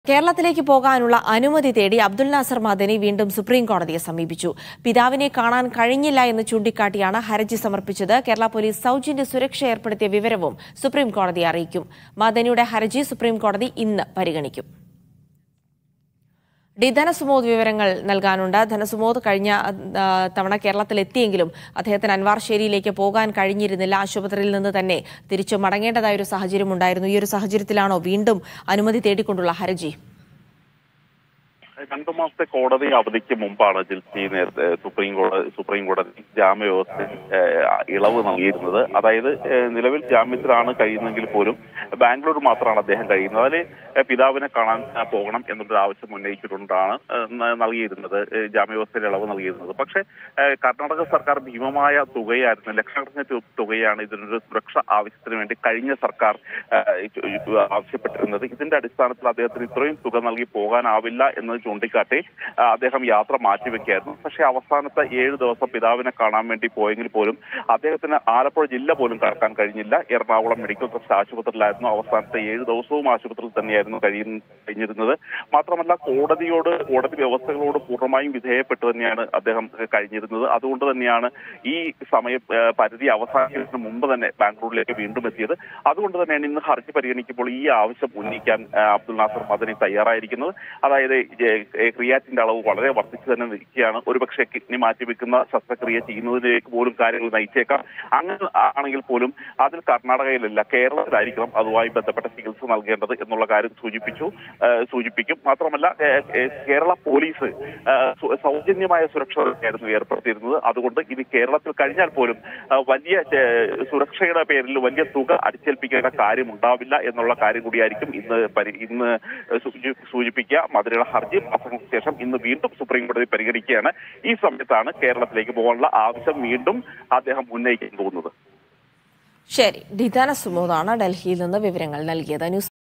കേരളത്തിലേക്ക് പോകാനുള്ള അനുമതി തേടി അബ്ദുൽ നാസർ മദനി വീണ്ടും സുപ്രീം കോടതിയെ സമീപിച്ചു പിതാവിനെ കാണാൻ കഴിഞ്ഞില്ല എന്ന് ചൂണ്ടിക്കാട്ടിയാണ് ഹർജി സമർപ്പിച്ചത് കേരള പോലീസ് സൌജന്യ സുരക്ഷ ഏർപ്പെടുത്തിയ വിവരവും സുപ്രീം കോടതിയെ അറിയിക്കും മദനിയുടെ ഹർജി സുപ്രീം കോടതി ഇന്ന് പരിഗണിക്കും ഡി ധനസുമോദ് വിവരങ്ങൾ നൽകാനുണ്ട് ധനസുമോദ് കഴിഞ്ഞ ആ, തവണ കേരളത്തിലെത്തിയെങ്കിലും അദ്ദേഹത്തിന് അൻവാർശേരിയിലേക്ക് പോകാൻ കഴിഞ്ഞിരുന്നില്ല ആശുപത്രിയിൽ നിന്ന് തന്നെ തിരിച്ചു മടങ്ങേണ്ടതായ ഒരു സാഹചര്യം ഉണ്ടായിരുന്നു ഈ ഒരു സാഹചര്യത്തിലാണോ വീണ്ടും അനുമതി തേടിക്കൊണ്ടുള്ള ഹർജി രണ്ടു മാസത്തെ കോടതി അവധിക്ക് മുമ്പാണ് ജിൽസി നേരത്തെ സുപ്രീം കോടതി സുപ്രീം കോടതി ജാമ്യ വ്യവസ്ഥയിൽ ഏഹ്, ഇളവ് നൽകിയിരുന്നത് അതായത് ഏഹ്, നിലവിൽ ജാമ്യത്തിലാണ് കഴിയുന്നെങ്കിൽ പോലും ബാംഗ്ലൂർ മാത്രമാണ് അദ്ദേഹം കഴിയുന്നത് അതിൽ ഏഹ്, പിതാവിനെ കാണാൻ ഏഹ്, പോകണം എന്നുള്ളൊരു ആവശ്യം ഉന്നയിച്ചുകൊണ്ടാണ് ഏഹ്, ന- നൽകിയിരുന്നത് ഏഹ്, ജാമ്യ വ്യവസ്ഥയിൽ ഇളവ് നൽകിയിരുന്നത് പക്ഷേ ഏഹ്, കർണാടക സർക്കാർ ഭീമമായ തുകയായിരുന്നു ലക്ഷക്കണക്കിന് തു- തുകയാണ് ഇതിനൊരു സുരക്ഷ ആവശ്യത്തിന് വേണ്ടി കഴിഞ്ഞ സർക്കാർ ഏഹ്, ഇത് ഇത് ആവശ്യപ്പെട്ടിരുന്നത് ഇതിന്റെ അടിസ്ഥാനത്തിൽ അദ്ദേഹത്തിന് ഇത്രയും തുക നൽകി പോകാനാവില്ല എന്നത് ചൂണ്ടിക്കാട്ടി ആ, അദ്ദേഹം യാത്ര മാറ്റിവെക്കായിരുന്നു പക്ഷേ അവസാനത്തെ ഏഴ് ദിവസം പിതാവിനെ കാണാൻ വേണ്ടി പോയെങ്കിൽ പോലും അദ്ദേഹത്തിന് ആലപ്പുഴ ജില്ല പോലും കടക്കാൻ കഴിഞ്ഞില്ല എറണാകുളം മെഡിക്കൽ ട്രസ്റ്റ് ആശുപത്രിയിലായിരുന്നു അവസാനത്തെ ഏഴ് ദിവസവും ആശുപത്രിയിൽ തന്നെയായിരുന്നു കഴിയുന്ന കഴിഞ്ഞിരുന്നത് മാത്രമല്ല കോടതിയോട് കോടതി വ്യവസ്ഥകളോട് പൂർണ്ണമായും വിധേയപ്പെട്ട് തന്നെയാണ് അദ്ദേഹം കഴിഞ്ഞിരുന്നത് അതുകൊണ്ട് തന്നെയാണ് ഈ സമയ ഏ, പരിധി അവസാനിക്കുന്നതിന് മുമ്പ് തന്നെ ബാംഗ്ലൂരിലേക്ക് വീണ്ടും എത്തിയത് അതുകൊണ്ട് തന്നെയാണ് ഇന്ന് ഹർജി പരിഗണിക്കുമ്പോൾ ഈ ആവശ്യം ഉന്നയിക്കാൻ ഏ, അബ്ദുൽ നാസർ മദനി തയ്യാറായിരിക്കുന്നത് അതായത് ഏ, ഏ, ക്രിയാറ്റിന്റെ അളവ് വളരെ വർദ്ധിച്ചു തന്നെ നിൽക്കുകയാണ് ഒരുപക്ഷെ കിഡ്നി മാറ്റിവെക്കുന്ന ശസ്ത്രക്രിയ ചെയ്യുന്നതിലേക്ക് പോലും കാര്യങ്ങൾ നയിച്ചേക്കാം അങ്ങനെ ആണെങ്കിൽ പോലും അതിൽ കർണാടകയിലല്ല കേരളത്തിലായിരിക്കണം അതുമായി ബന്ധപ്പെട്ട ചികിത്സ നൽകേണ്ടത് എന്നുള്ള കാര്യം സൂചിപ്പിച്ചു ഏ, സൂചിപ്പിക്കും മാത്രമല്ല ഏ, ഏ, കേരള പോലീസ് ഏ, സു- സൗജന്യമായ സുരക്ഷ തന്നെയായിരുന്നു ഏർപ്പെടുത്തിയിരുന്നത് അതുകൊണ്ട് ഇനി കേരളത്തിൽ കഴിഞ്ഞാൽ പോലും ആ, വലിയ ഏ, സുരക്ഷയുടെ പേരിൽ വലിയ തുക അടിച്ചേൽപ്പിക്കേണ്ട കാര്യം ഉണ്ടാവില്ല എന്നുള്ള കാര്യം കൂടിയായിരിക്കും ഇന്ന് പരി- ഇന്ന് സൂചി- സൂചിപ്പിക്കുക മധുരയുടെ ഹർജി പ്രസംഗത്തിന് ശേഷം ഇന്ന് വീണ്ടും സുപ്രീം കോടതി പരിഗണിക്കുകയാണ് ഈ സമയത്താണ് കേരളത്തിലേക്ക് പോകാനുള്ള ആവശ്യം വീണ്ടും അദ്ദേഹം ഉന്നയിക്കാൻ പോകുന്നത് ശരി ഡി ധനസുമോദാണ് ഡൽഹിയിൽ നിന്ന് വിവരങ്ങൾ നൽകിയത് ന്യൂസ്